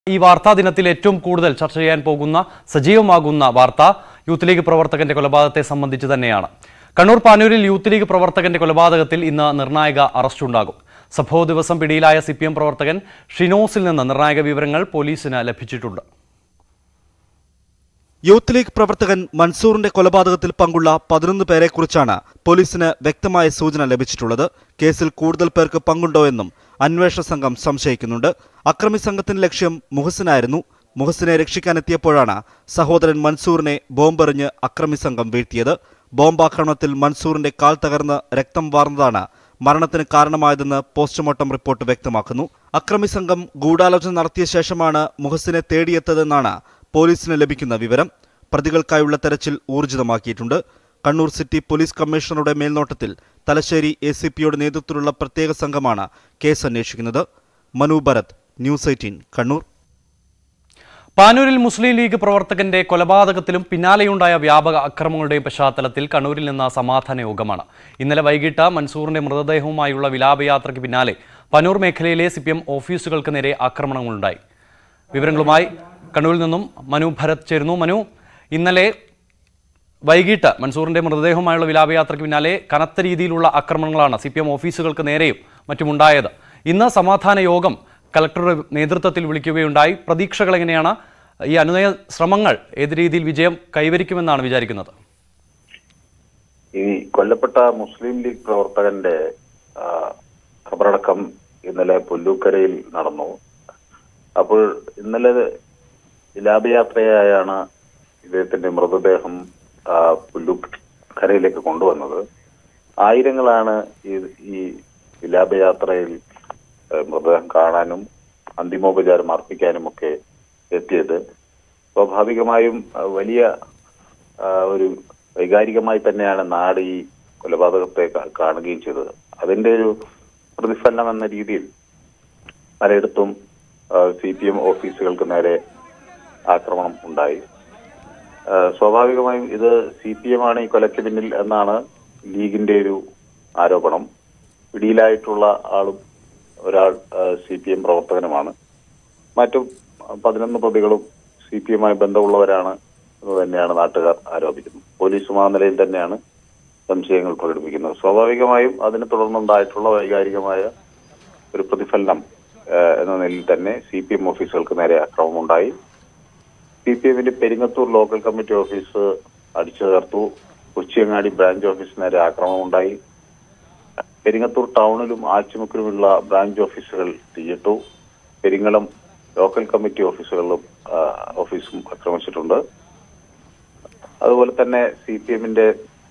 ഈ വാർത്താ ദിനത്തിൽ ഏറ്റവും കൂടുതൽ ചർച്ച ചെയ്യാൻ പോകുന്ന സജീവമാകുന്ന വാർത്ത യൂത്ത് ലീഗ് പ്രവർത്തകന്റെ കൊലപാതകത്തെ സംബന്ധിച്ച് തന്നെയാണ് കണ്ണൂർ പാനൂരിൽ യൂത്ത് ലീഗ് പ്രവർത്തകന്റെ കൊലപാതകത്തിൽ ഇന്ന് നിർണായക അറസ്റ്റുണ്ടാകും സംഭവ ദിവസം പിടിയിലായ സി പി എം പ്രവർത്തകൻ ഷിനോസിൽ നിന്ന് നിർണായക വിവരങ്ങൾ പോലീസിന് ലഭിച്ചിട്ടുണ്ട് യൂത്ത് ലീഗ് പ്രവർത്തകൻ മൻസൂറിന്റെ കൊലപാതകത്തിൽ പങ്കുള്ള പതിനൊന്ന് പേരെക്കുറിച്ചാണ് പോലീസിന് വ്യക്തമായ സൂചന ലഭിച്ചിട്ടുള്ളത് കേസിൽ കൂടുതൽ പേർക്ക് പങ്കുണ്ടോ എന്നും അന്വേഷണ സംഘം സംശയിക്കുന്നുണ്ട് അക്രമി സംഘത്തിന്റെ ലക്ഷ്യം മുഹസിനായിരുന്നു മുഹസിനെ രക്ഷിക്കാനെത്തിയപ്പോഴാണ് സഹോദരൻ മൻസൂറിനെ ബോംബെറിഞ്ഞ് അക്രമി സംഘം വീഴ്ത്തിയത് ബോംബാക്രമണത്തിൽ മൻസൂറിന്റെ കാൽ തകർന്ന് രക്തം വാർന്നതാണ് മരണത്തിന് കാരണമായതെന്ന് പോസ്റ്റ്മോർട്ടം റിപ്പോർട്ട് വ്യക്തമാക്കുന്നു അക്രമി സംഘം ഗൂഢാലോചന നടത്തിയ ശേഷമാണ് മുഹസിനെ തേടിയെത്തതെന്നാണ് പോലീസിന് ലഭിക്കുന്ന വിവരം പ്രതികൾക്കായുള്ള തെരച്ചിൽ ഊർജിതമാക്കിയിട്ടുണ്ട് കണ്ണൂർ സിറ്റി പോലീസ് കമ്മീഷണറുടെ മേൽനോട്ടത്തിൽ തലശ്ശേരി എ സി പിയുടെ നേതൃത്വത്തിലുള്ള പ്രത്യേക സംഘമാണ് കേസ് അന്വേഷിക്കുന്നത് മനു ഭരത് ന്യൂസ് എയ്റ്റീൻ കണ്ണൂർ പാനൂരിൽ മുസ്ലിം ലീഗ് പ്രവർത്തകന്റെ കൊലപാതകത്തിലും പിന്നാലെയുണ്ടായ വ്യാപക അക്രമങ്ങളുടെയും പശ്ചാത്തലത്തിൽ കണ്ണൂരിൽ നിന്ന് സമാധാന യോഗമാണ് ഇന്നലെ വൈകിട്ട് മൻസൂറിന്റെ മൃതദേഹവുമായുള്ള വിലാപയാത്രയ്ക്ക് പിന്നാലെ പനൂർ മേഖലയിലെ സി ഓഫീസുകൾക്ക് നേരെ ആക്രമണങ്ങളുണ്ടായി വിവരങ്ങളുമായി കണ്ണൂരിൽ നിന്നും മനു ഭരത് ചേരുന്നു മനു ഇന്നലെ വൈകിട്ട് മൻസൂറിന്റെ മൃതദേഹവുമായുള്ള വിലാപയാത്രയ്ക്ക് പിന്നാലെ കനത്ത രീതിയിലുള്ള ആക്രമണങ്ങളാണ് സി പി എം ഓഫീസുകൾക്ക് നേരെയും മറ്റുമുണ്ടായത് ഇന്ന് സമാധാന യോഗം കലക്ടറുടെ നേതൃത്വത്തിൽ വിളിക്കുകയുണ്ടായി പ്രതീക്ഷകൾ എങ്ങനെയാണ് ഈ അനുനയ ശ്രമങ്ങൾ ഏത് രീതിയിൽ വിജയം കൈവരിക്കുമെന്നാണ് വിചാരിക്കുന്നത് ഈ കൊല്ലപ്പെട്ട മുസ്ലിം ലീഗ് പ്രവർത്തകന്റെ ആ, ഖബറടക്കം ഇന്നലെ പുല്ലൂക്കരയിൽ നടന്നു അപ്പോൾ ഇന്നലെ വിലാപയാത്രയായാണ് ഇദ്ദേഹത്തിന്റെ മൃതദേഹം ആ, പുല്ലൂക്കരയിലേക്ക് കൊണ്ടുവന്നത് ആയിരങ്ങളാണ് ഈ ഈ വിലാപയാത്രയിൽ ആ, മൃതദേഹം കാണാനും അന്തിമോപചാരം അർപ്പിക്കാനും ഒക്കെ എത്തിയത് സ്വാഭാവികമായും ആ, വലിയ ആ, ഒരു വൈകാരികമായി തന്നെയാണ് നാട് ഈ കൊലപാതകത്തെ കാ- കാണുകയും ചെയ്തത് അതിന്റെ ഒരു പ്രതിഫലനം എന്ന രീതിയിൽ പലയിടത്തും സി പി എം ഓഫീസുകൾക്ക് നേരെ ആക്രമണം ഉണ്ടായി ആ, സ്വാഭാവികമായും ഇത് സി പി എം ആണ് ഈ കൊലയ്ക്ക് പിന്നിൽ എന്നാണ് ലീഗിന്റെ ഒരു ആരോപണം പിടിയിലായിട്ടുള്ള ആളും ഒരാൾ സി പി എം പ്രവർത്തകനുമാണ് മറ്റു പതിനൊന്ന് പ്രതികളും സി പി എമ്മായി ബന്ധമുള്ളവരാണ് എന്ന് തന്നെയാണ് നാട്ടുകാർ ആരോപിക്കുന്നത് പോലീസും ആ നിലയിൽ തന്നെയാണ് സംശയങ്ങൾ പ്രകടിപ്പിക്കുന്നത് സ്വാഭാവികമായും അതിനെ തുടർന്നുണ്ടായിട്ടുള്ള വൈകാരികമായ ഒരു പ്രതിഫലനം ഏഹ്, എന്ന നിലയിൽ തന്നെ സി പി എം ഓഫീസുകൾക്ക് നേരെ അക്രമമുണ്ടായി സി പി എമ്മിന്റെ പെരിങ്ങത്തൂർ ലോക്കൽ കമ്മിറ്റി ഓഫീസ് അടിച്ചു തകർത്തു കൊച്ചിയങ്ങാടി ബ്രാഞ്ച് ഓഫീസിന് നേരെ ആക്രമണമുണ്ടായി പെരിങ്ങത്തൂർ ടൗണിലും ആച്ചിമുക്കിലുമുള്ള ബ്രാഞ്ച് ഓഫീസുകൾ തീയിട്ടു പെരിങ്ങളം ലോക്കൽ കമ്മിറ്റി ഓഫീസുകളിലും ആ, ഓഫീസും ആക്രമിച്ചിട്ടുണ്ട് അതുപോലെ തന്നെ സി പി എമ്മിന്റെ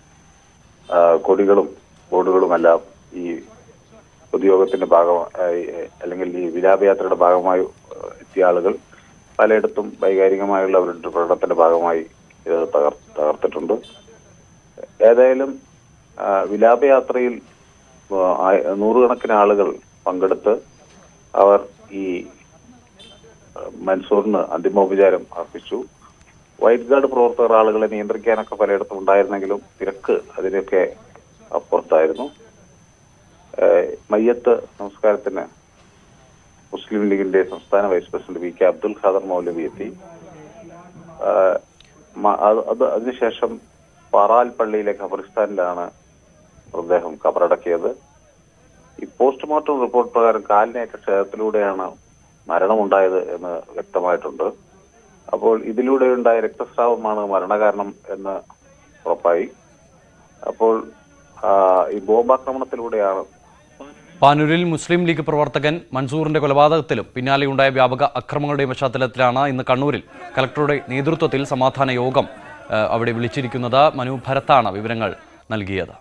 കൊടികളും ബോർഡുകളുമെല്ലാം ഈ പൊതുയോഗത്തിന്റെ ഭാഗമായി അല്ലെങ്കിൽ ഈ വിലാപയാത്രയുടെ ഭാഗമായി ആ, എത്തിയ ആളുകൾ പലയിടത്തും വൈകാരികമായുള്ള അവരുടെ പ്രകടനത്തിന്റെ ഭാഗമായി ഇത് തകർ തകർത്തിട്ടുണ്ട് ഏതായാലും ആ, വിലാപയാത്രയിൽ ആ, ആയ- നൂറുകണക്കിന് ആളുകൾ പങ്കെടുത്ത് അവർ ഈ ആ, മൻസൂറിന് അന്തിമോപചാരം അർപ്പിച്ചു വൈറ്റ് ഗാർഡ് പ്രവർത്തകർ ആളുകളെ നിയന്ത്രിക്കാനൊക്കെ പലയിടത്തും ഉണ്ടായിരുന്നെങ്കിലും തിരക്ക് അതിനൊക്കെ അപ്പുറത്തായിരുന്നു ഏഹ് മയ്യത്ത് നമസ്കാരത്തിന് മുസ്ലിം ലീഗിന്റെ സംസ്ഥാന vice president V K Abdul Khader Moulavi എത്തി ഏഹ് മ- അത് അത് അതിനുശേഷം പാറാൽ പള്ളിയിലെ ഖബറിസ്ഥാനിലാണ് മൃതദേഹം കബറടക്കിയത് ഈ പോസ്റ്റ്മോർട്ടം റിപ്പോർട്ട് പ്രകാരം കാലിനേറ്റ ക്ഷതത്തിലൂടെയാണ് മരണമുണ്ടായത് എന്ന് വ്യക്തമായിട്ടുണ്ട് അപ്പോൾ ഇതിലൂടെ ഉണ്ടായ രക്തസ്രാവമാണ് മരണകാരണം എന്ന് ഉറപ്പായി അപ്പോൾ ആ, ഈ ബോംബാക്രമണത്തിലൂടെയാണ് പാനൂരിൽ മുസ്ലിം ലീഗ് പ്രവർത്തകൻ മൻസൂറിന്റെ കൊലപാതകത്തിലും പിന്നാലെയുണ്ടായ വ്യാപക അക്രമങ്ങളുടെയും പശ്ചാത്തലത്തിലാണ് ഇന്ന് കണ്ണൂരിൽ കലക്ടറുടെ നേതൃത്വത്തിൽ സമാധാന യോഗം ആ, അവിടെ വിളിച്ചിരിക്കുന്നത് മനു ഭരത്താണ് വിവരങ്ങൾ നൽകിയത്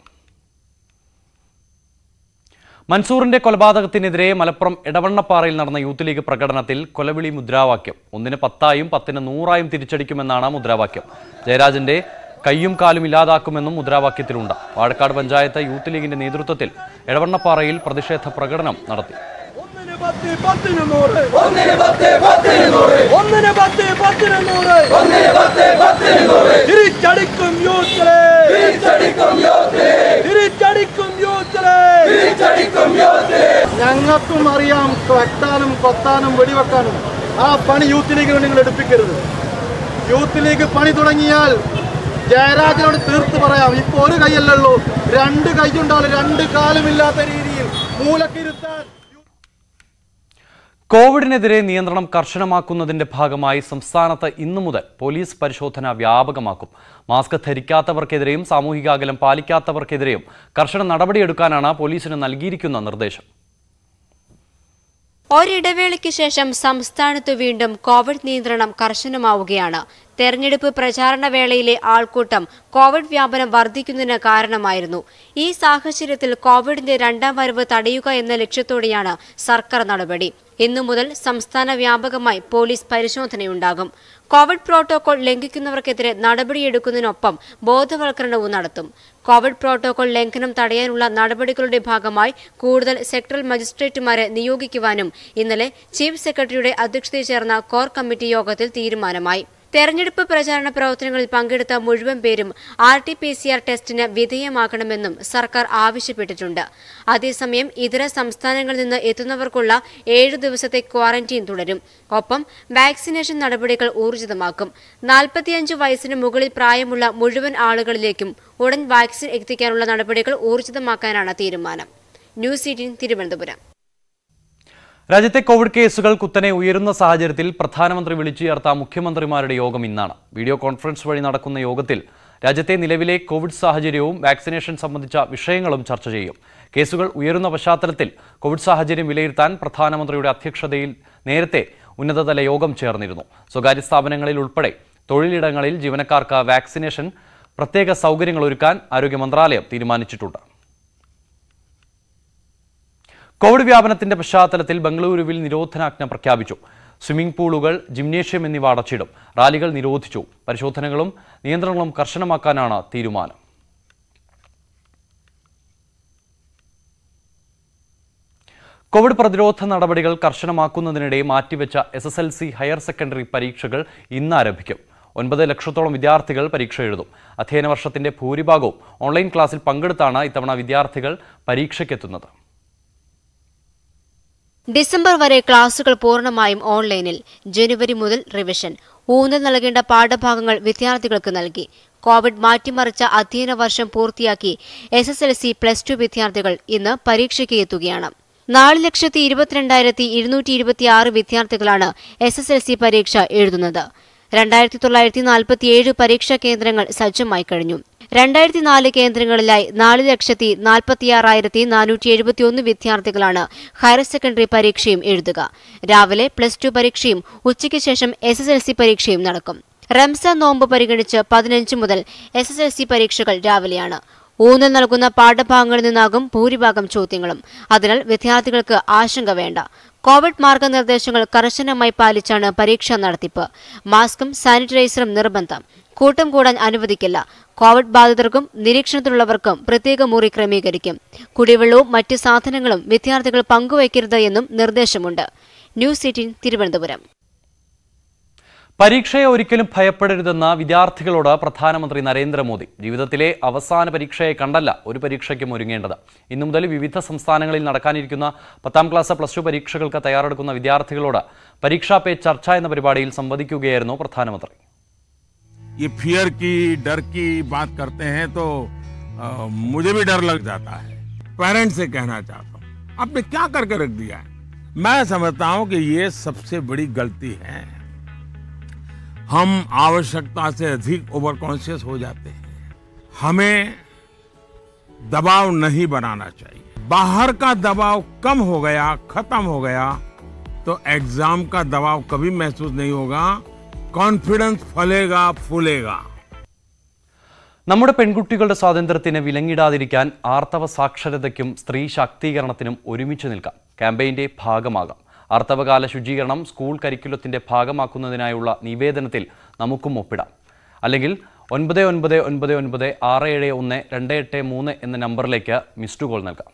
മൻസൂറിന്റെ കൊലപാതകത്തിനെതിരെ മലപ്പുറം എടവണ്ണപ്പാറയിൽ നടന്ന യൂത്ത് ലീഗ് പ്രകടനത്തിൽ കൊലവിളി മുദ്രാവാക്യം ഒന്നിന് പത്തായും പത്തിന് നൂറായും തിരിച്ചടിക്കുമെന്നാണ് മുദ്രാവാക്യം ജയരാജന്റെ കയ്യും കാലും ഇല്ലാതാക്കുമെന്നും മുദ്രാവാക്യത്തിലുണ്ട് വാഴക്കാട് പഞ്ചായത്ത് യൂത്ത് ലീഗിന്റെ നേതൃത്വത്തിൽ എടവണ്ണപ്പാറയിൽ പ്രതിഷേധ പ്രകടനം നടത്തി ഒന്നിന് പത്ത് പത്തിന് നൂറ് ഒന്നിന് പത്ത് പത്തിന് നൂറ് ഒന്നിന് പത്ത് പത്തിന് നൂറ് ഒന്നിന് പത്ത് പത്തിന് നൂറ് തിരിച്ചടിക്കും യൂത്തിലെ തിരിച്ചടിക്കും യൂത്തിലെ തിരിച്ചടിക്കും യൂത്തിലെ തിരിച്ചടിക്കും യൂത്തിലെ ഞങ്ങൾക്കും അറിയാം വെട്ടാനും കൊത്താനും വെടിവെക്കാനും ആ പണി യൂത്ത് ലീഗിനോട് നിങ്ങൾ എടുപ്പിക്കരുത് യൂത്ത് ലീഗ് പണി തുടങ്ങിയാൽ ജയരാജനോട് തീർത്ത് പറയാം ഇപ്പൊ ഒരു കൈയല്ലുള്ളൂ രണ്ട് കൈയുണ്ടാവും രണ്ട് കാലുമില്ലാത്ത രീതിയിൽ മൂലക്കിരുത്താൻ കോവിഡിനെതിരെ നിയന്ത്രണം കർശനമാക്കുന്നതിന്റെ ഭാഗമായി സംസ്ഥാനത്ത് ഇന്നു മുതൽ പോലീസ് പരിശോധന വ്യാപകമാക്കും മാസ്ക് ധരിക്കാത്തവർക്കെതിരെയും സാമൂഹിക അകലം പാലിക്കാത്തവർക്കെതിരെയും കർശന നടപടിയെടുക്കാനാണ് പോലീസിന് നൽകിയിരിക്കുന്ന നിർദ്ദേശം ഒരിടവേളയ്ക്ക് ശേഷം സംസ്ഥാനത്ത് വീണ്ടും കോവിഡ് നിയന്ത്രണം കർശനമാവുകയാണ് തെരഞ്ഞെടുപ്പ് പ്രചാരണ വേളയിലെ ആൾക്കൂട്ടം കോവിഡ് വ്യാപനം വർദ്ധിക്കുന്നതിന് കാരണമായിരുന്നു ഈ സാഹചര്യത്തിൽ കോവിഡിന്റെ രണ്ടാം വരവ് തടയുക എന്ന ലക്ഷ്യത്തോടെയാണ് സർക്കാർ നടപടി ഇന്നു മുതൽ സംസ്ഥാന വ്യാപകമായി പോലീസ് പരിശോധനയുണ്ടാകും കോവിഡ് പ്രോട്ടോകോൾ ലംഘിക്കുന്നവർക്കെതിരെ നടപടിയെടുക്കുന്നതിനൊപ്പം ബോധവൽക്കരണവും നടത്തും കോവിഡ് പ്രോട്ടോകോൾ ലംഘനം തടയാനുള്ള നടപടികളുടെ ഭാഗമായി കൂടുതൽ സെക്ടറൽ മജിസ്ട്രേറ്റുമാരെ നിയോഗിക്കുവാനും ഇന്നലെ ചീഫ് സെക്രട്ടറിയുടെ അധ്യക്ഷതയിൽ ചേർന്ന കോർ കമ്മിറ്റി യോഗത്തിൽ തീരുമാനമായി തെരഞ്ഞെടുപ്പ് പ്രചാരണ പ്രവർത്തനങ്ങളിൽ പങ്കെടുത്ത മുഴുവൻ പേരും R T P C R ടെസ്റ്റിന് വിധേയമാക്കണമെന്നും സർക്കാർ ആവശ്യപ്പെട്ടിട്ടുണ്ട് അതേസമയം ഇതര സംസ്ഥാനങ്ങളിൽ നിന്ന് എത്തുന്നവർക്കുള്ള ഏഴു ദിവസത്തെ ക്വാറന്റീൻ തുടരും ഒപ്പം വാക്സിനേഷൻ നടപടികൾ ഊർജിതമാക്കും നാൽപ്പത്തിയഞ്ച് വയസ്സിന് മുകളിൽ പ്രായമുള്ള മുഴുവൻ ആളുകളിലേക്കും ഉടൻ വാക്സിൻ എത്തിക്കാനുള്ള നടപടികൾ ഊർജിതമാക്കാനാണ് തീരുമാനം ന്യൂസ് എയ്റ്റീൻ തിരുവനന്തപുരം രാജ്യത്തെ കോവിഡ് കേസുകൾ കുത്തനെ ഉയരുന്ന സാഹചര്യത്തിൽ പ്രധാനമന്ത്രി വിളിച്ചു ചേർത്ത മുഖ്യമന്ത്രിമാരുടെ യോഗം ഇന്നാണ് വീഡിയോ കോൺഫറൻസ് വഴി നടക്കുന്ന യോഗത്തിൽ രാജ്യത്തെ നിലവിലെ കോവിഡ് സാഹചര്യവും വാക്സിനേഷൻ സംബന്ധിച്ച വിഷയങ്ങളും ചർച്ച ചെയ്യും കേസുകൾ ഉയരുന്ന പശ്ചാത്തലത്തിൽ കോവിഡ് സാഹചര്യം വിലയിരുത്താൻ പ്രധാനമന്ത്രിയുടെ അധ്യക്ഷതയിൽ നേരത്തെ ഉന്നതതല യോഗം ചേർന്നിരുന്നു സ്വകാര്യ സ്ഥാപനങ്ങളിൽ ഉൾപ്പെടെ തൊഴിലിടങ്ങളിൽ ജീവനക്കാർക്ക് വാക്സിനേഷൻ പ്രത്യേക സൗകര്യങ്ങൾ ഒരുക്കാൻ ആരോഗ്യ മന്ത്രാലയം തീരുമാനിച്ചിട്ടുണ്ട് കോവിഡ് വ്യാപനത്തിന്റെ പശ്ചാത്തലത്തിൽ ബംഗളൂരുവിൽ നിരോധനാജ്ഞ പ്രഖ്യാപിച്ചു സ്വിമ്മിംഗ് പൂളുകൾ ജിംനേഷ്യം എന്നിവ അടച്ചിടും റാലികൾ നിരോധിച്ചു പരിശോധനകളും നിയന്ത്രണങ്ങളും കർശനമാക്കാനാണ് തീരുമാനം കോവിഡ് പ്രതിരോധ നടപടികൾ കർശനമാക്കുന്നതിനിടെ മാറ്റിവെച്ച S S L C higher secondary പരീക്ഷകൾ ഇന്ന് ആരംഭിക്കും ഒൻപത് ലക്ഷത്തോളം വിദ്യാർത്ഥികൾ പരീക്ഷ എഴുതും അധ്യയന വർഷത്തിന്റെ ഭൂരിഭാഗവും ഓൺലൈൻ ക്ലാസ്സിൽ പങ്കെടുത്താണ് ഇത്തവണ വിദ്യാർത്ഥികൾ പരീക്ഷയ്ക്കെത്തുന്നത് ഡിസംബർ വരെ ക്ലാസുകൾ പൂർണ്ണമായും ഓൺലൈനിൽ ജനുവരി മുതൽ റിവിഷൻ ഊന്നൽ നൽകേണ്ട പാഠഭാഗങ്ങൾ വിദ്യാർത്ഥികൾക്ക് നൽകി കോവിഡ് മാറ്റിമറിച്ച അധ്യയന വർഷം പൂർത്തിയാക്കി S S L C plus two വിദ്യാർത്ഥികൾ ഇന്ന് പരീക്ഷയ്ക്ക് എത്തുകയാണ് നാല് ലക്ഷത്തി ഇരുപത്തിരണ്ടായിരത്തി ഇരുന്നൂറ്റി ഇരുപത്തിയാറ് വിദ്യാർത്ഥികളാണ് എസ് എസ് എൽ സി പരീക്ഷ എഴുതുന്നത് രണ്ടായിരത്തി തൊള്ളായിരത്തി നാൽപ്പത്തിയേഴ് പരീക്ഷാ കേന്ദ്രങ്ങൾ സജ്ജമായി കഴിഞ്ഞു രണ്ടായിരത്തി നാല് കേന്ദ്രങ്ങളിലായി നാല് ലക്ഷത്തി നാൽപ്പത്തിയാറായിരത്തി നാനൂറ്റി എഴുപത്തിയൊന്ന് വിദ്യാർത്ഥികളാണ് ഹയർ സെക്കൻഡറി പരീക്ഷയും എഴുതുക രാവിലെ പ്ലസ് ടു പരീക്ഷയും ഉച്ചയ്ക്ക് ശേഷം എസ് എസ് എൽ സി പരീക്ഷയും നടക്കും റംസാൻ നോമ്പ് പരിഗണിച്ച് പതിനഞ്ച് മുതൽ എസ് എസ് എൽ സി പരീക്ഷകൾ രാവിലെയാണ് ഊന്നൽ നൽകുന്ന പാഠഭാഗങ്ങളിൽ നിന്നാകും ഭൂരിഭാഗം ചോദ്യങ്ങളും അതിനാൽ വിദ്യാർത്ഥികൾക്ക് ആശങ്ക വേണ്ട കോവിഡ് മാർഗനിർദ്ദേശങ്ങൾ കർശനമായി പാലിച്ചാണ് പരീക്ഷാ നടത്തിപ്പ് മാസ്കും സാനിറ്റൈസറും നിർബന്ധം കൂട്ടം കൂടാൻ അനുവദിക്കില്ല കോവിഡ് ബാധിതർക്കും നിരീക്ഷണത്തിലുള്ളവർക്കും പ്രത്യേക മുറി ക്രമീകരിക്കും കുടിവെള്ളവും മറ്റ് സാധനങ്ങളും വിദ്യാർത്ഥികൾ പങ്കുവയ്ക്കരുത് എന്നും നിർദ്ദേശമുണ്ട് ന്യൂസ് എയ്റ്റീൻ തിരുവനന്തപുരം പരീക്ഷയെ ഒരിക്കലും ഭയപ്പെടരുതെന്ന വിദ്യാർത്ഥികളോട് പ്രധാനമന്ത്രി നരേന്ദ്രമോദി ജീവിതത്തിലെ അവസാന പരീക്ഷയെ കണ്ടല്ല ഒരു പരീക്ഷയ്ക്കും ഒരുങ്ങേണ്ടത് ഇന്നു മുതൽ വിവിധ സംസ്ഥാനങ്ങളിൽ നടക്കാനിരിക്കുന്ന പത്താം ക്ലാസ് പ്ലസ് ടു പരീക്ഷകൾക്ക് തയ്യാറെടുക്കുന്ന വിദ്യാർത്ഥികളോട് പരീക്ഷാ പേ ചർച്ച എന്ന പരിപാടിയിൽ സംവദിക്കുകയായിരുന്നു പ്രധാനമന്ത്രി ये फियर की डर की बात करते हैं तो अ, मुझे भी डर लग जाता है पेरेंट्स से कहना चाहता हूँ आपने क्या करके रख दिया है मैं समझता हूँ कि ये सबसे बड़ी गलती है हम आवश्यकता से अधिक ओवर कॉन्शियस हो जाते हैं हमें दबाव नहीं बनाना चाहिए बाहर का दबाव कम हो गया खत्म हो गया तो एग्जाम का दबाव कभी महसूस नहीं होगा कॉन्फिडेंस फलेगा फूलेगा നമ്മുടെ പെൺകുട്ടികളുടെ സ്വാതന്ത്ര്യത്തിന് വിലങ്ങിടാതിരിക്കാൻ ആർത്തവ സാക്ഷരതയ്ക്കും സ്ത്രീ ശാക്തീകരണത്തിനും ഒരുമിച്ച് നിൽക്കാം ക്യാമ്പയിന്റെ ഭാഗമാകാം ആർത്തവകാല ശുചീകരണം സ്കൂൾ കരിക്കുലത്തിന്റെ ഭാഗമാക്കുന്നതിനായുള്ള നിവേദനത്തിൽ നമുക്കും ഒപ്പിടാം അല്ലെങ്കിൽ ഒൻപത് ഒൻപത് ഒൻപത് ഒൻപത് ആറ് ഏഴ് ഒന്ന് രണ്ട് എട്ട് മൂന്ന് എന്ന നമ്പറിലേക്ക് മിസ്ഡ് കോൾ നൽകാം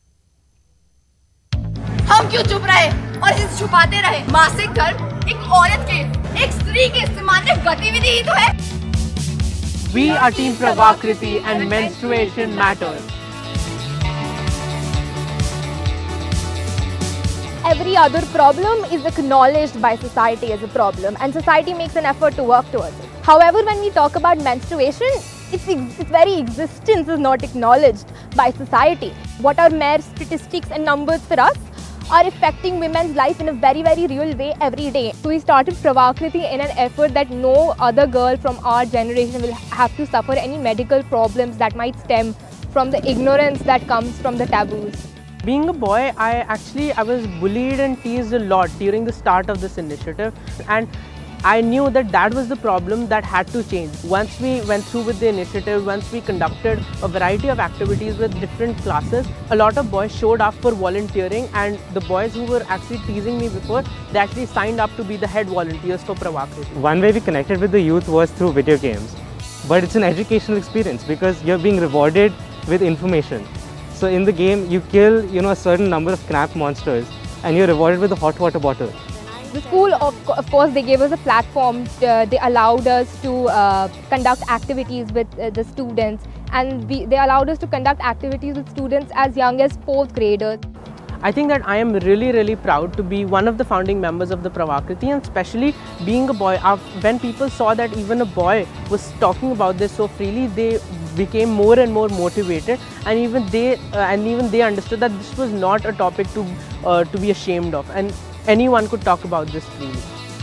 हम क्यों चुप रहे और इसे छुपाते रहे मासिक धर्म एक औरत के एक स्त्री के इस्तेमाल में गतिविधि ही तो है We are Team Pravakriti and menstruation matters. every other problem is acknowledged by society as a problem and society makes an effort to work towards it. However, when we talk about menstruation, its, ex- its very existence is not acknowledged by society. What are mere statistics and numbers for us are affecting women's life in a very, very real way every day. So we started Pravakriti in an effort that no other girl from our generation will have to suffer any medical problems that might stem from the ignorance that comes from the taboos. Being a boy, I actually I was bullied and teased a lot during the start of this initiative, and I knew that that was the problem that had to change. Once we went through with the initiative, once we conducted a variety of activities with different classes, a lot of boys showed up for volunteering, and the boys who were actually teasing me before, they actually signed up to be the head volunteers for Pravakriti. One way we connected with the youth was through video games. But it's an educational experience because you're being rewarded with information. So in the game, you kill, you know, a certain number of crap monsters and you're rewarded with a hot water bottle. The school, of, co- of course, they gave us a platform. Uh, they allowed us to uh, conduct activities with uh, the students, and we, they allowed us to conduct activities with students as young as fourth graders. I think that I am really, really proud to be one of the founding members of the Pravakriti and especially being a boy. Uh, When people saw that even a boy was talking about this so freely, they became more and more motivated and even they uh, and even they understood that this was not a topic to uh, to be ashamed of and anyone could talk about this freely.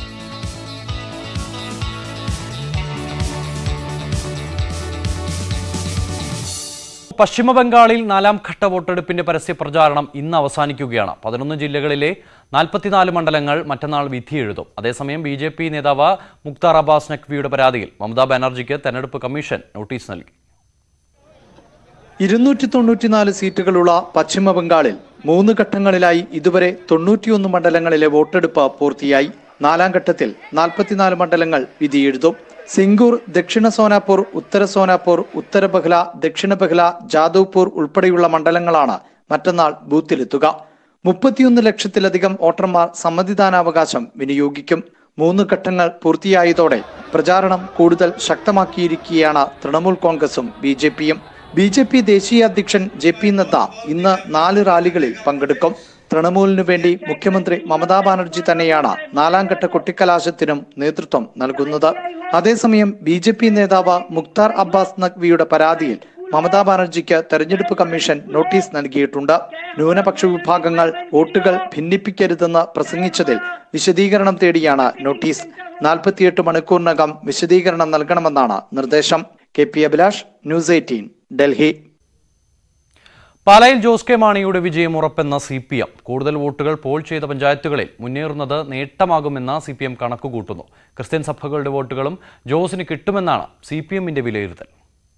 പശ്ചിമ ബംഗാളിൽ നാലാം ഘട്ട വോട്ടെടുപ്പിന്റെ പരസ്യ പ്രചാരണം ഇന്ന് അവസാനിക്കുകയാണ് പതിനൊന്ന് ജില്ലകളിലെ നാൽപ്പത്തിനാല് മണ്ഡലങ്ങൾ മറ്റന്നാൾ വിധിയെഴുതും അതേസമയം ബി ജെ പി നേതാവ് മുക്താർ അബ്ബാസ് നഖ്വിയുടെ പരാതിയിൽ മമതാ ബാനർജിക്ക് തെരഞ്ഞെടുപ്പ് കമ്മീഷൻ നോട്ടീസ് നൽകി ഇരുന്നൂറ്റി തൊണ്ണൂറ്റിനാല് സീറ്റുകളുള്ള പശ്ചിമ ബംഗാളിൽ മൂന്ന് ഘട്ടങ്ങളിലായി ഇതുവരെ തൊണ്ണൂറ്റിയൊന്ന് മണ്ഡലങ്ങളിലെ വോട്ടെടുപ്പ് പൂർത്തിയായി നാലാം ഘട്ടത്തിൽ നാൽപ്പത്തിനാല് മണ്ഡലങ്ങൾ വിധിയെഴുതും സിംഗൂർ ദക്ഷിണ സോനാപൂർ ഉത്തര സോനാപൂർ ഉത്തര ബഹ്ല ദക്ഷിണ ബഹ്ല ജാദവ്പൂർ ഉൾപ്പെടെയുള്ള മണ്ഡലങ്ങളാണ് മറ്റന്നാൾ ബൂത്തിലെത്തുക മുപ്പത്തിയൊന്ന് ലക്ഷത്തിലധികം വോട്ടർമാർ സമ്മതിദാനാവകാശം വിനിയോഗിക്കും മൂന്ന് ഘട്ടങ്ങൾ പൂർത്തിയായതോടെ പ്രചാരണം കൂടുതൽ ശക്തമാക്കിയിരിക്കുകയാണ് തൃണമൂൽ കോൺഗ്രസും ബി ജെ പിയും ബി ജെ പി ദേശീയ അധ്യക്ഷൻ ജെ പി നദ്ദ ഇന്ന് നാല് റാലികളിൽ പങ്കെടുക്കും തൃണമൂലിനു വേണ്ടി മുഖ്യമന്ത്രി മമതാ ബാനർജി തന്നെയാണ് നാലാം ഘട്ട കൊട്ടിക്കലാശത്തിനും നേതൃത്വം നൽകുന്നത് അതേസമയം ബി ജെ പി നേതാവ് മുക്താർ അബ്ബാസ് നഖ്വിയുടെ പരാതിയിൽ മമതാ ബാനർജിക്ക് തെരഞ്ഞെടുപ്പ് കമ്മീഷൻ നോട്ടീസ് നൽകിയിട്ടുണ്ട് ന്യൂനപക്ഷ വിഭാഗങ്ങൾ വോട്ടുകൾ ഭിന്നിപ്പിക്കരുതെന്ന് പ്രസംഗിച്ചതിൽ വിശദീകരണം തേടിയാണ് നോട്ടീസ് നാൽപ്പത്തിയെട്ട് മണിക്കൂറിനകം വിശദീകരണം നൽകണമെന്നാണ് നിർദ്ദേശം K P Abhilash News eighteen Delhi പാലായിൽ ജോസ് കെ മാണിയുടെ വിജയം ഉറപ്പെന്ന സി പി എം കൂടുതൽ വോട്ടുകൾ പോൾ ചെയ്ത പഞ്ചായത്തുകളിൽ മുന്നേറുന്നത് നേട്ടമാകുമെന്ന് സി പി എം കണക്കുകൂട്ടുന്നു ക്രിസ്ത്യൻ സഭകളുടെ വോട്ടുകളും ജോസിന് കിട്ടുമെന്നാണ് സി പി എമ്മിന്റെ വിലയിരുത്തൽ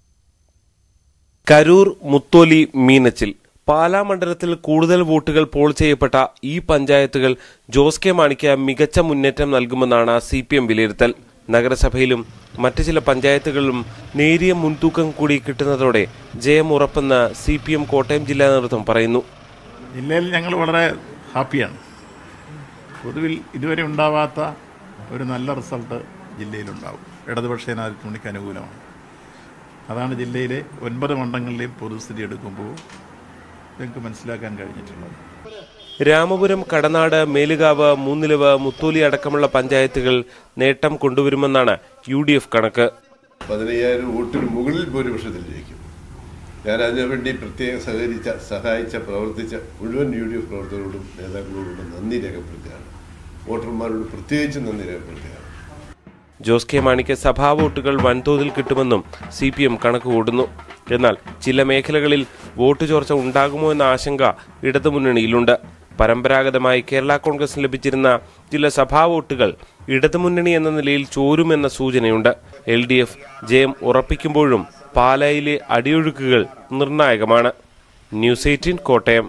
കരൂർ മുത്തോലി മീനച്ചിൽ പാലാ മണ്ഡലത്തിൽ കൂടുതൽ വോട്ടുകൾ പോൾ ചെയ്യപ്പെട്ട ഈ പഞ്ചായത്തുകൾ ജോസ് കെ മാണിക്ക് മികച്ച മുന്നേറ്റം നൽകുമെന്നാണ് സി പി എം വിലയിരുത്തൽ നഗരസഭയിലും മറ്റു ചില പഞ്ചായത്തുകളിലും നേരിയ മുൻതൂക്കം കൂടി കിട്ടുന്നതോടെ ജയം ഉറപ്പെന്ന് സി പി എം കോട്ടയം ജില്ലാ നേതൃത്വം പറയുന്നു ജില്ലയിൽ ഞങ്ങൾ വളരെ ഹാപ്പിയാണ് പൊതുവിൽ ഇതുവരെ ഉണ്ടാവാത്ത ഒരു നല്ല റിസൾട്ട് ജില്ലയിലുണ്ടാവും ഇടതുപക്ഷ ജനാധിപത്യമുണിക്ക് അനുകൂലമാണ് അതാണ് ജില്ലയിലെ ഒൻപത് മണ്ഡലങ്ങളിലെയും പൊതുസ്ഥിതി എടുക്കുമ്പോൾ ഞങ്ങൾക്ക് മനസ്സിലാക്കാൻ കഴിഞ്ഞിട്ടുള്ളത് രാമപുരം കടനാട് മേലുകാവ് മൂന്നിലവ് മുത്തോലി അടക്കമുള്ള പഞ്ചായത്തുകൾ നേട്ടം കൊണ്ടുവരുമെന്നാണ് യു ഡി എഫ് കണക്ക് പതിനയ്യായിരം വോട്ടിന് മുകളിൽ ഭൂരിപക്ഷത്തിൽ ജയിക്കും ഞാൻ അതിനുവേണ്ടി പ്രത്യേകം സഹകരിച്ച സഹായിച്ച പ്രവർത്തിച്ച മുഴുവൻ യു ഡി എഫ് പ്രവർത്തകരോടും നേതാക്കളോടും നന്ദി രേഖപ്പെടുത്തുകയാണ് വോട്ടർമാരോട് പ്രത്യേകിച്ച് നന്ദി രേഖപ്പെടുത്തുകയാണ് ജോസ് കെ മാണിക്ക് സഭാ വോട്ടുകൾ വൻതോതിൽ കിട്ടുമെന്നും സി പി എം കണക്കുകൂടുന്നു എന്നാൽ ചില മേഖലകളിൽ വോട്ട് ചോർച്ച ഉണ്ടാകുമോ എന്ന ആശങ്ക ഇടതുമുന്നണിയിലുണ്ട് പരമ്പരാഗതമായി കേരള കോൺഗ്രസിന് ലഭിച്ചിരുന്ന ചില സഭാ വോട്ടുകൾ ഇടതുമുന്നണി എന്ന നിലയിൽ ചോരുമെന്ന സൂചനയുണ്ട് എൽ ഡി എഫ് ജയം ഉറപ്പിക്കുമ്പോഴും പാലായിലെ അടിയൊഴുക്കുകൾ നിർണായകമാണ് ന്യൂസ് എയ്റ്റീൻ കോട്ടയം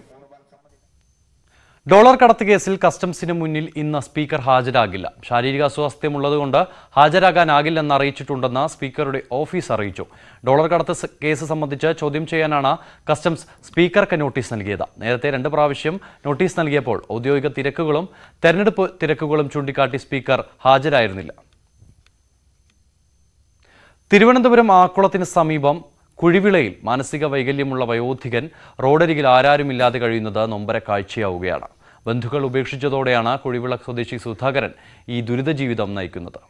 ഡോളർ കടത്ത് കേസിൽ കസ്റ്റംസിന് മുന്നിൽ ഇന്ന് സ്പീക്കർ ഹാജരാകില്ല ശാരീരിക അസ്വാസ്ഥ്യമുള്ളതുകൊണ്ട് ഹാജരാകാനാകില്ലെന്ന് അറിയിച്ചിട്ടുണ്ടെന്ന് സ്പീക്കറുടെ ഓഫീസ് അറിയിച്ചു ഡോളർ കടത്ത് സ- കേസ് സംബന്ധിച്ച് ചോദ്യം ചെയ്യാനാണ് കസ്റ്റംസ് സ്പീക്കർക്ക് നോട്ടീസ് നൽകിയത് നേരത്തെ രണ്ട് പ്രാവശ്യം നോട്ടീസ് നൽകിയപ്പോൾ ഔദ്യോഗിക തിരക്കുകളും തെരഞ്ഞെടുപ്പ് തിരക്കുകളും ചൂണ്ടിക്കാട്ടി സ്പീക്കർ ഹാജരായിരുന്നില്ല തിരുവനന്തപുരം ആക്കുളത്തിന് സമീപം കുഴിവിളയിൽ മാനസിക വൈകല്യമുള്ള വയോധികൻ റോഡരികിൽ ആരാരുമില്ലാതെ കഴിയുന്നത് നൊമ്പര കാഴ്ചയാവുകയാണ് ബന്ധുക്കൾ ഉപേക്ഷിച്ചതോടെയാണ് കുഴിവിള സ്വദേശി സുധാകരൻ ഈ ദുരിത ജീവിതം നയിക്കുന്നത്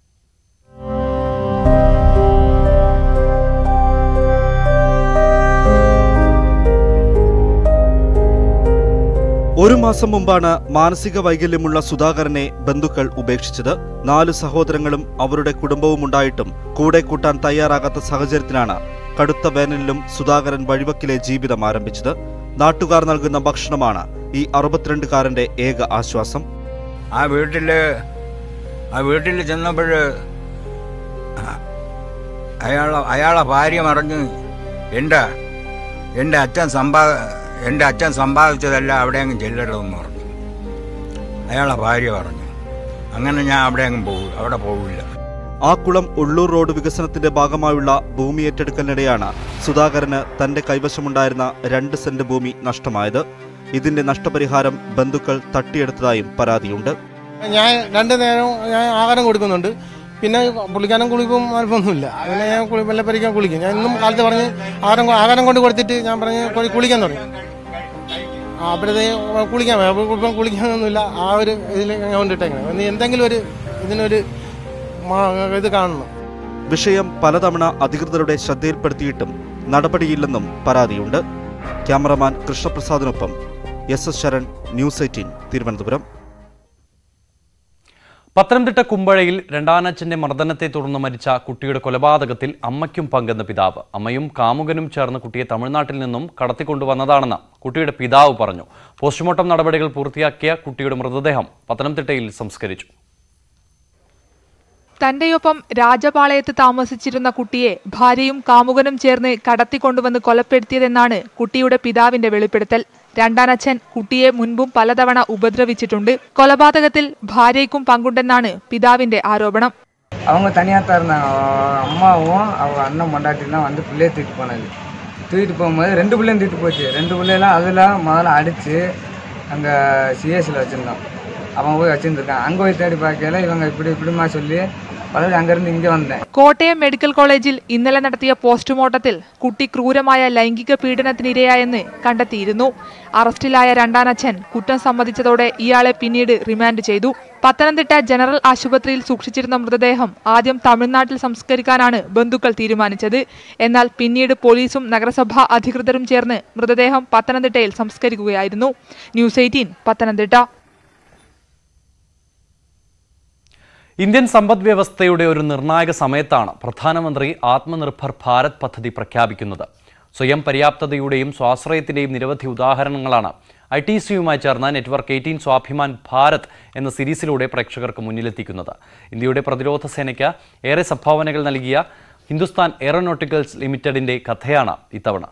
ഒരു മാസം മുമ്പാണ് മാനസിക വൈകല്യമുള്ള സുധാകരനെ ബന്ധുക്കൾ ഉപേക്ഷിച്ചത് നാല് സഹോദരങ്ങളും അവരുടെ കുടുംബവും ഉണ്ടായിട്ടും കൂടെ കൂട്ടാൻ തയ്യാറാകാത്ത സാഹചര്യത്തിലാണ് കടുത്ത വേനലിലും സുധാകരൻ വഴിവക്കിലെ ജീവിതം ആരംഭിച്ചത് നാട്ടുകാർ നൽകുന്ന ഭക്ഷണമാണ് ഈ അറുപത്തിരണ്ടുകാരന്റെ ഏക ആശ്വാസം ആ വീട്ടില് ആ വീട്ടിൽ ചെന്നപ്പോൾ അയാളെ അയാളെ ഭാര്യ പറഞ്ഞു എൻ്റെ എൻ്റെ അച്ഛൻ സമ്പാ എൻ്റെ അച്ഛൻ സമ്പാദിച്ചതല്ല അവിടെ അങ്ങ് ചെല്ലരുതെന്ന് പറഞ്ഞു അയാളെ ഭാര്യ പറഞ്ഞു അങ്ങനെ ഞാൻ അവിടെ അങ്ങ് പോകും അവിടെ പോകില്ല ആ കുളം ഉള്ളൂർ റോഡ് വികസനത്തിന്റെ ഭാഗമായുള്ള ഭൂമി ഏറ്റെടുക്കലിനിടെയാണ് സുധാകരന് തന്റെ കൈവശമുണ്ടായിരുന്ന രണ്ട് സെന്റ് ഭൂമി നഷ്ടമായത് ഇതിന്റെ നഷ്ടപരിഹാരം ബന്ധുക്കൾ തട്ടിയെടുത്തതായും പരാതിയുണ്ട് ഞാൻ രണ്ട് നേരവും ഞാൻ ആഹാരം കൊടുക്കുന്നുണ്ട് പിന്നെ പുള്ളിക്കാരൻ കുളിക്കും കുഴപ്പമൊന്നുമില്ല പിന്നെ ഞാൻ കുളി വെള്ളപ്പരിക്കാൻ കുളിക്കും ഞാൻ ഇന്നും കാലത്ത് പറഞ്ഞ് ആഹാരം കൊ- ആഹാരം കൊണ്ട് കൊടുത്തിട്ട് ഞാൻ പറഞ്ഞ് കുളി- കുളിക്കാൻ തുടങ്ങി ആ, അപ്പോഴത്തേ കുളിക്കാൻ പോയി. അപ്പോൾ ഇപ്പം കുളിക്കാനൊന്നുമില്ല ആ ഒരു ഇതിൽ ഞാൻ കൊണ്ടിട്ടേക്കണം ഇനി എന്തെങ്കിലും ഒരു ഇതിനൊരു മാ- ഇത് കാണണം വിഷയം പലതവണ അധികൃതരുടെ ശ്രദ്ധയിൽപ്പെടുത്തിയിട്ടും നടപടിയില്ലെന്നും പരാതിയുണ്ട് ക്യാമറമാൻ കൃഷ്ണപ്രസാദിനൊപ്പം S S Sharan News eighteen Thiruvananthapuram Pathanamthitta കുമ്പഴയിൽ രണ്ടാനച്ഛന്റെ മർദ്ദനത്തെ തുടർന്ന് മരിച്ച കുട്ടിയുടെ കൊലപാതകത്തിൽ അമ്മയ്ക്കും പങ്കെന്ന പിതാവ് അമ്മയും കാമുകനും ചേർന്ന് കുട്ടിയെ തമിഴ്നാട്ടിൽ നിന്നും കടത്തിക്കൊണ്ടുവന്നതാണെന്ന് കുട്ടിയുടെ പിതാവ് പറഞ്ഞു പോസ്റ്റ്മോർട്ടം നടപടികൾ പൂർത്തിയാക്കിയ കുട്ടിയുടെ മൃതദേഹം പത്തനംതിട്ടയിൽ സംസ്കരിച്ചു തന്റെയൊപ്പം രാജപാളയത്ത് താമസിച്ചിരുന്ന കുട്ടിയെ ഭാര്യയും കാമുകനും ചേർന്ന് കടത്തിക്കൊണ്ടുവന്ന് കൊലപ്പെടുത്തിയതെന്നാണ് കുട്ടിയുടെ പിതാവിന്റെ വെളിപ്പെടുത്തൽ രണ്ടാനച്ഛൻ കുട്ടിയെ മുൻപും പലതവണ ഉപദ്രവിച്ചിട്ടുണ്ട് കൊലപാതകത്തിൽ ഭാര്യയ്ക്കും പങ്കുണ്ടെന്നാണ് പിതാവിന്റെ ஆரோபணம் அவங்க தனியாக தான் இருந்தாங்க அவ அம்மாவும் அவங்க அண்ணன் பொண்டாட்டியும் தான் வந்து பிள்ளையை தூக்கிட்டு போனது தூக்கிட்டு போகும்போது ரெண்டு பிள்ளையும் தூக்கிட்டு போச்சு ரெண்டு பிள்ளையெல்லாம் அதில் முதல்ல அடித்து அங்கே சிஎஸ்சில் வச்சுருந்தோம் அவன் போய் வச்சுருந்துருக்கான் அங்கே போய் தேடி பார்க்கல இவங்க இப்படி இப்படிமா சொல்லி பலரும் அங்கேருந்து இங்கே வந்தேன் കോട്ടയം മെഡിക്കൽ കോളേജിൽ ഇന്നലെ നടത്തിയ പോസ്റ്റ്മോർട്ടത്തിൽ കുട്ടി ക്രൂരമായ ലൈംഗിക പീഡനത്തിനിരയായെന്ന് കണ്ടെത്തിയിരുന്നു അറസ്റ്റിലായ രണ്ടാനച്ഛൻ കുറ്റം സമ്മതിച്ചതോടെ ഇയാളെ പിന്നീട് റിമാൻഡ് ചെയ്തു പത്തനംതിട്ട ജനറൽ ആശുപത്രിയിൽ സൂക്ഷിച്ചിരുന്ന മൃതദേഹം ആദ്യം തമിഴ്നാട്ടിൽ സംസ്കരിക്കാനാണ് ബന്ധുക്കൾ തീരുമാനിച്ചത് എന്നാൽ പിന്നീട് പോലീസും നഗരസഭാ അധികൃതരും ചേർന്ന് മൃതദേഹം പത്തനംതിട്ടയിൽ സംസ്കരിക്കുകയായിരുന്നു ന്യൂസ് എയ്റ്റീൻ പത്തനംതിട്ട ഇന്ത്യൻ സമ്പദ് വ്യവസ്ഥയുടെ ഒരു നിർണായക സമയത്താണ് പ്രധാനമന്ത്രി ആത്മനിർഭർ ഭാരത് പദ്ധതി പ്രഖ്യാപിക്കുന്നത് സ്വയം പര്യാപ്തതയുടെയും സ്വാശ്രയത്തിന്റെയും നിരവധി ഉദാഹരണങ്ങളാണ് ഐ ടി സിയുമായി ചേർന്ന നെറ്റ്വർക്ക് എയ്റ്റീൻ സ്വാഭിമാൻ ഭാരത് എന്ന സീരീസിലൂടെ പ്രേക്ഷകർക്ക് മുന്നിലെത്തിക്കുന്നത് ഇന്ത്യയുടെ പ്രതിരോധ സേനയ്ക്ക് ഏറെ സംഭാവനകൾ നൽകിയ ഹിന്ദുസ്ഥാൻ എയറോനോട്ടിക്കൽസ് ലിമിറ്റഡിന്റെ കഥയാണ് ഇത്തവണ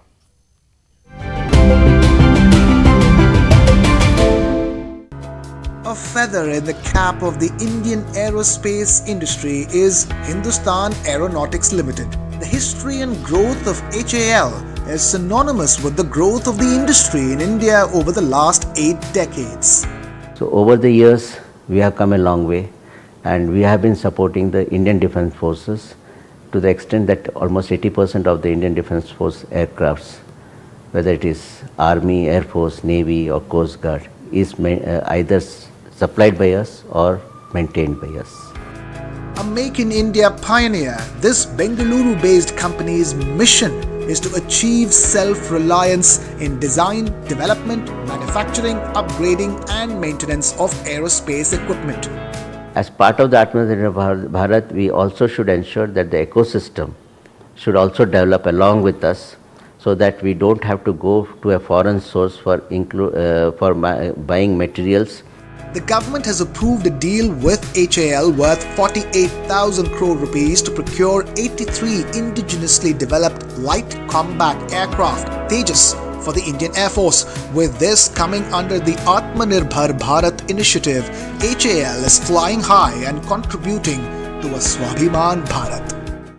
A feather in the cap of the Indian aerospace industry is Hindustan Aeronautics Limited. The history and growth of HAL is synonymous with the growth of the industry in India over the last eight decades. So over the years, we have come a long way, and we have been supporting the Indian Defence Forces to the extent that almost 80% of the Indian Defence Force aircrafts, whether it is Army, Air Force, Navy, or Coast Guard, is ma- uh, either s- supplied by us or maintained by us. A Make in India pioneer, this Bengaluru based company's mission is to achieve self reliance in design, development, manufacturing, upgrading, and maintenance of aerospace equipment. As part of the Atmanirbhar Bhar- Bharat, we also should ensure that the ecosystem should also develop along with us so that we don't have to go to a foreign source for, inclu- uh, for ma- buying materials The government has approved a deal with HAL worth 48,000 crore rupees to procure 83 indigenously developed light combat aircraft, Tejas, for the Indian Air Force. With this coming under the Atmanirbhar Bharat initiative, HAL is flying high and contributing to a Swabhiman Bharat.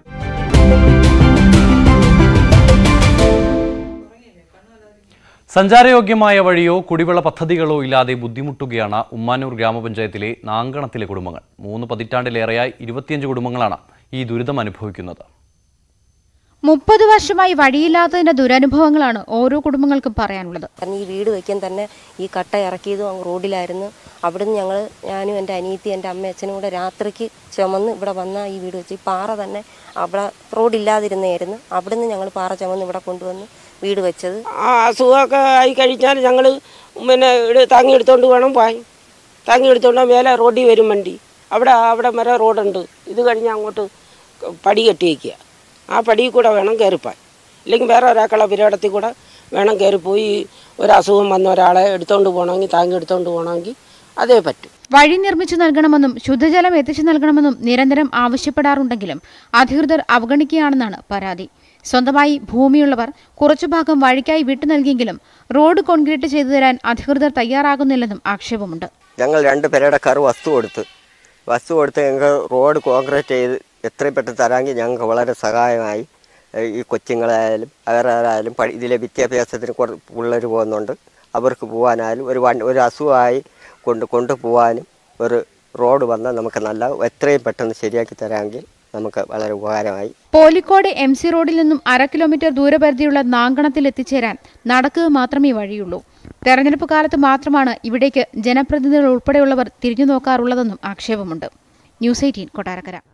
സഞ്ചാരയോഗ്യമായ വഴിയോ കുടിവെള്ള പദ്ധതികളോ ഇല്ലാതെ ബുദ്ധിമുട്ടുകയാണ് ഉമ്മാനൂർ ഗ്രാമപഞ്ചായത്തിലെ നാങ്കണത്തിലെ കുടുംബങ്ങൾ മൂന്ന് പതിറ്റാണ്ടിലേറെയായി ഇരുപത്തിയഞ്ച് കുടുംബങ്ങളാണ് ഈ ദുരിതം അനുഭവിക്കുന്നത് മുപ്പത് വർഷമായി വഴിയില്ലാത്തതിന്റെ ദുരനുഭവങ്ങളാണ് ഓരോ കുടുംബങ്ങൾക്കും പറയാനുള്ളത് കാരണം ഈ വീട് വയ്ക്കാൻ തന്നെ ഈ കട്ട ഇറക്കിയതും അങ്ങ് റോഡിലായിരുന്നു അവിടുന്ന് ഞങ്ങൾ ഞാനും എൻ്റെ അനിയത്തി എൻ്റെ അമ്മ അച്ഛനും കൂടെ രാത്രിക്ക് ചുമന്ന് ഇവിടെ വന്ന ഈ വീട് വെച്ച് ഈ പാറ തന്നെ അവിടെ റോഡില്ലാതിരുന്നായിരുന്നു അവിടുന്ന് ഞങ്ങൾ പാറ ചുമന്ന് ഇവിടെ കൊണ്ടുവന്ന് വീട് വെച്ചത് ആ അസുഖമൊക്കെ ആയി കഴിഞ്ഞാൽ ഞങ്ങൾ പിന്നെ ഇവിടെ താങ്ങി എടുത്തോണ്ട് വേണം പോയി താങ്ങി എടുത്തോണ്ട് മേലെ റോഡിൽ വരും വണ്ടി അവിടെ അവിടെ വരെ റോഡുണ്ട് ഇത് കഴിഞ്ഞ് അങ്ങോട്ട് പടി കെട്ടി വയ്ക്കുക ആ പടിയിൽ കൂടെ വേണം കയറിപ്പോയി ഇല്ലെങ്കിൽ വേറെ ഒരാൾക്കുള്ള പരിപാടത്തിൽ കൂടെ വേണം കയറിപ്പോയി ഒരു അസുഖം വന്ന ഒരാളെ എടുത്തോണ്ട് പോകണമെങ്കിൽ താങ്ങി എടുത്തോണ്ട് പോകണമെങ്കിൽ അതേ പറ്റും വഴി നിർമ്മിച്ചു നൽകണമെന്നും ശുദ്ധജലം എത്തിച്ചു നൽകണമെന്നും നിരന്തരം ആവശ്യപ്പെടാറുണ്ടെങ്കിലും അധികൃതർ അവഗണിക്കുകയാണെന്നാണ് പരാതി സ്വന്തമായി ഭൂമിയുള്ളവർ കുറച്ചു ഭാഗം വഴിക്കായി വിട്ടു നൽകിയെങ്കിലും റോഡ് കോൺക്രീറ്റ് ചെയ്തു തരാൻ അധികൃതർ തയ്യാറാകുന്നില്ലെന്നും ആക്ഷേപമുണ്ട് ഞങ്ങൾ രണ്ട് പേരടക്കാർ വസ്തു കൊടുത്ത് വസ്തു കൊടുത്ത് ഞങ്ങൾക്ക് റോഡ് കോൺക്രീറ്റ് ചെയ്ത് എത്രയും പെട്ടെന്ന് തരാമെങ്കിൽ ഞങ്ങൾക്ക് വളരെ സഹായമായി ഏഹ് ഈ കൊച്ചുങ്ങളായാലും വേറെ ആരായാലും പഠി ഇതിലെ വിദ്യാഭ്യാസത്തിന് കുറേ പിള്ളേർ പോകുന്നുണ്ട് അവർക്ക് പോകാനായാലും ഒരു വൺ ഒരു അസുഖമായി കൊണ്ട് കൊണ്ടുപോകാനും ഒരു റോഡ് വന്നാൽ നമുക്ക് നല്ല എത്രയും പെട്ടെന്ന് ശരിയാക്കി തരാമെങ്കിൽ നമുക്ക് വളരെ ഉപകാരമായി പോലിക്കോട് എം സി റോഡിൽ നിന്നും അര കിലോമീറ്റർ ദൂരപരിധിയുള്ള നാങ്കണത്തിൽ എത്തിച്ചേരാൻ നടക്കുക മാത്രമേ വഴിയുള്ളൂ തെരഞ്ഞെടുപ്പ് കാലത്ത് മാത്രമാണ് ഇവിടേക്ക് ജനപ്രതിനിധികൾ ഉൾപ്പെടെയുള്ളവർ തിരിഞ്ഞു നോക്കാറുള്ളതെന്നും ആക്ഷേപമുണ്ട് ന്യൂസ് എയ്റ്റീൻ കൊട്ടാരക്കര